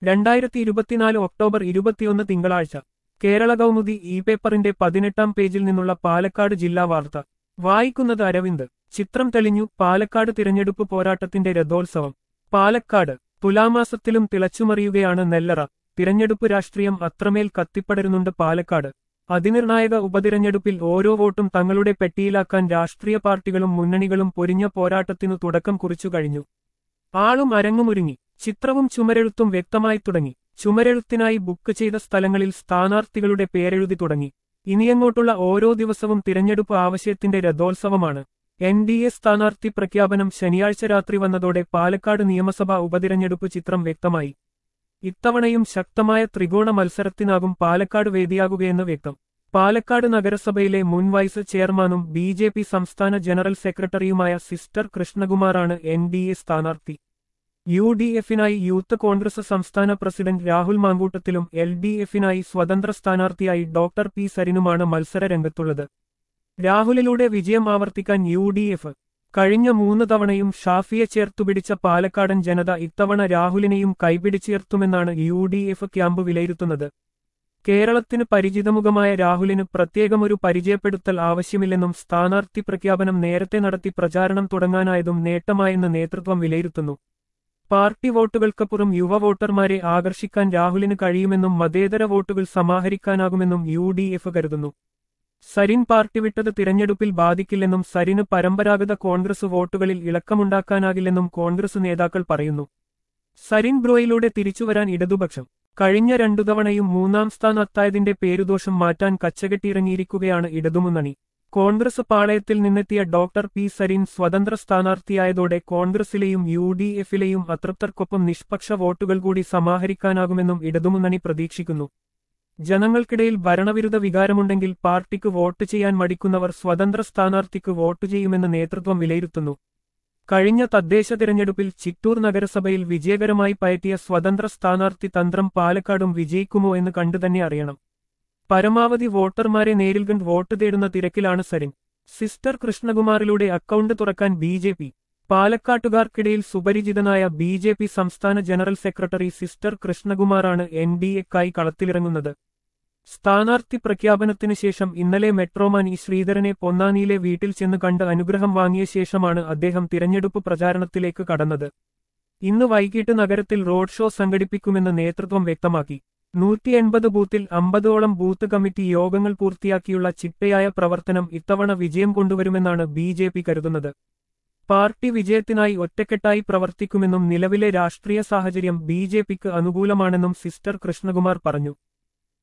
രണ്ടായിരത്തി ഇരുപത്തിനാല് ഒക്ടോബർ ഇരുപത്തിയൊന്ന് തിങ്കളാഴ്ച കേരള കൗമുദി ഇ പേപ്പറിന്റെ പതിനെട്ടാം പേജിൽ നിന്നുള്ള പാലക്കാട് ജില്ലാ വാർത്ത വായിക്കുന്നത് അരവിന്ദ് ചിത്രം തെളിഞ്ഞു പാലക്കാട് തിരഞ്ഞെടുപ്പ് പോരാട്ടത്തിന്റെ രഥോത്സവം പാലക്കാട് തുലാമാസത്തിലും തിളച്ചുമറിയുകയാണ് നെല്ലറ തിരഞ്ഞെടുപ്പ് രാഷ്ട്രീയം അത്രമേൽ കത്തിപ്പടരുന്നുണ്ട് പാലക്കാട് അതിനിർണായക ഉപതിരഞ്ഞെടുപ്പിൽ ഓരോ വോട്ടും തങ്ങളുടെ പെട്ടിയിലാക്കാൻ രാഷ്ട്രീയ പാർട്ടികളും മുന്നണികളും പൊരിഞ്ഞ പോരാട്ടത്തിനു തുടക്കം കുറിച്ചു കഴിഞ്ഞു ആളും അരങ്ങുമൊരുങ്ങി ചിത്രവും ചുമരെഴുത്തും വ്യക്തമായി തുടങ്ങി ചുമരെഴുത്തിനായി ബുക്ക് ചെയ്ത സ്ഥലങ്ങളിൽ സ്ഥാനാർത്ഥികളുടെ പേരെഴുതി തുടങ്ങി ഇനിയങ്ങോട്ടുള്ള ഓരോ ദിവസവും തിരഞ്ഞെടുപ്പ് ആവശ്യത്തിന്റെ രഥോത്സവമാണ് എൻ ഡി എ സ്ഥാനാർത്ഥി പ്രഖ്യാപനം ശനിയാഴ്ച രാത്രി വന്നതോടെ പാലക്കാട് നിയമസഭാ ഉപതിരഞ്ഞെടുപ്പ് ചിത്രം വ്യക്തമായി ഇത്തവണയും ശക്തമായ ത്രികോണ മത്സരത്തിനാകും പാലക്കാട് വേദിയാകുകയെന്ന് വ്യക്തം പാലക്കാട് നഗരസഭയിലെ മുൻ വൈസ് ചെയർമാനും ബി ജെ പി സംസ്ഥാന ജനറൽ സെക്രട്ടറിയുമായ സിസ്റ്റർ കൃഷ്ണകുമാറാണ് എൻ ഡി എ സ്ഥാനാർത്ഥി യു ഡി എഫിനായി യൂത്ത് കോൺഗ്രസ് സംസ്ഥാന പ്രസിഡന്റ് രാഹുൽ മാങ്കൂട്ടത്തിലും എൽ ഡി എഫിനായി സ്വതന്ത്ര സ്ഥാനാർത്ഥിയായി ഡോക്ടർ പി സരിനുമാണ് മത്സര രംഗത്തുള്ളത് രാഹുലിലൂടെ വിജയം ആവർത്തിക്കാൻ യു ഡി എഫ് കഴിഞ്ഞ മൂന്ന് തവണയും ഷാഫിയെ ചേർത്തുപിടിച്ച പാലക്കാടൻ ജനത ഇത്തവണ രാഹുലിനെയും കൈപിടിച്ചുയർത്തുമെന്നാണ് യു ഡി എഫ് ക്യാമ്പ് വിലയിരുത്തുന്നത് കേരളത്തിന് പരിചിതമുഖമായ രാഹുലിന് പ്രത്യേകമൊരു പരിചയപ്പെടുത്തൽ ആവശ്യമില്ലെന്നും സ്ഥാനാർത്ഥി പ്രഖ്യാപനം നേരത്തെ നടത്തി പ്രചാരണം തുടങ്ങാനായതും നേട്ടമായെന്ന് നേതൃത്വം വിലയിരുത്തുന്നു പാർട്ടി വോട്ടുകൾക്കപ്പുറം യുവ വോട്ടർമാരെ ആകർഷിക്കാൻ രാഹുലിന് കഴിയുമെന്നും മതേതര വോട്ടുകൾ സമാഹരിക്കാനാകുമെന്നും യു ഡി എഫ് കരുതുന്നു സരിൻ പാർട്ടി വിട്ടത് തിരഞ്ഞെടുപ്പിൽ ബാധിക്കില്ലെന്നും സരിന് പരമ്പരാഗത കോൺഗ്രസ് വോട്ടുകളിൽ ഇളക്കമുണ്ടാക്കാനാകില്ലെന്നും കോൺഗ്രസ് നേതാക്കൾ പറയുന്നു സരിൻ ബ്രോയിലൂടെ തിരിച്ചുവരാൻ ഇടതുപക്ഷം കഴിഞ്ഞ രണ്ടു തവണയും മൂന്നാം സ്ഥാനത്തായതിന്റെ പേരുദോഷം മാറ്റാൻ കച്ചകെട്ടിയിറങ്ങിയിരിക്കുകയാണ് ഇടതുമുന്നണി കോൺഗ്രസ് പാളയത്തിൽ നിന്നെത്തിയ ഡോക്ടർ പി സരിൻ സ്വതന്ത്ര സ്ഥാനാർത്ഥിയായതോടെ കോൺഗ്രസിലെയും യു ഡി എഫിലെയും അതൃപ്തർക്കൊപ്പം നിഷ്പക്ഷ വോട്ടുകൾ കൂടി സമാഹരിക്കാനാകുമെന്നും ഇടതുമുന്നണി പ്രതീക്ഷിക്കുന്നു ജനങ്ങൾക്കിടയിൽ ഭരണവിരുദ്ധ വികാരമുണ്ടെങ്കിൽ പാർട്ടിക്ക് വോട്ട് ചെയ്യാൻ മടിക്കുന്നവർ സ്വതന്ത്ര സ്ഥാനാർത്ഥിക്ക് വോട്ട് ചെയ്യുമെന്ന് നേതൃത്വം വിലയിരുത്തുന്നു കഴിഞ്ഞ തദ്ദേശ തിരഞ്ഞെടുപ്പിൽ ചിറ്റൂർ നഗരസഭയിൽ വിജയകരമായി പയറ്റിയ സ്വതന്ത്ര സ്ഥാനാർത്ഥി തന്ത്രം പാലക്കാടും വിജയിക്കുമോ എന്ന് കണ്ടുതന്നെ അറിയണം പരമാവധി വോട്ടർമാരെ നേരിൽ കണ്ട് വോട്ട് തേടുന്ന തിരക്കിലാണ് സരിൻ സിസ്റ്റർ കൃഷ്ണകുമാറിലൂടെ അക്കൗണ്ട് തുറക്കാൻ ബി ജെ പി പാലക്കാട്ടുകാർക്കിടയിൽ സുപരിചിതനായ ബി ജെ പി സംസ്ഥാന ജനറൽ സെക്രട്ടറി സിസ്റ്റർ കൃഷ്ണകുമാറാണ് എൻ ഡി എക്കായി കളത്തിലിറങ്ങുന്നത് സ്ഥാനാർത്ഥി പ്രഖ്യാപനത്തിനു ശേഷം ഇന്നലെ മെട്രോമാൻ ഇ ശ്രീധരനെ പൊന്നാനിയിലെ വീട്ടിൽ ചെന്ന് കണ്ട് അനുഗ്രഹം വാങ്ങിയ ശേഷമാണ് അദ്ദേഹം തിരഞ്ഞെടുപ്പ് പ്രചാരണത്തിലേക്ക് കടന്നത് ഇന്ന് വൈകിട്ട് നഗരത്തിൽ റോഡ് ഷോ സംഘടിപ്പിക്കുമെന്ന് നേതൃത്വം വ്യക്തമാക്കി നൂറ്റി എൺപത് ബൂത്തിൽ അമ്പതോളം ബൂത്ത് കമ്മിറ്റി യോഗങ്ങൾ പൂർത്തിയാക്കിയുള്ള ചിട്ടയായ പ്രവർത്തനം ഇത്തവണ വിജയം കൊണ്ടുവരുമെന്നാണ് ബി ജെ പി കരുതുന്നത് പാർട്ടി വിജയത്തിനായി ഒറ്റക്കെട്ടായി പ്രവർത്തിക്കുമെന്നും നിലവിലെ രാഷ്ട്രീയ സാഹചര്യം ബി ജെ പിക്ക് അനുകൂലമാണെന്നും സിസ്റ്റർ കൃഷ്ണകുമാർ പറഞ്ഞു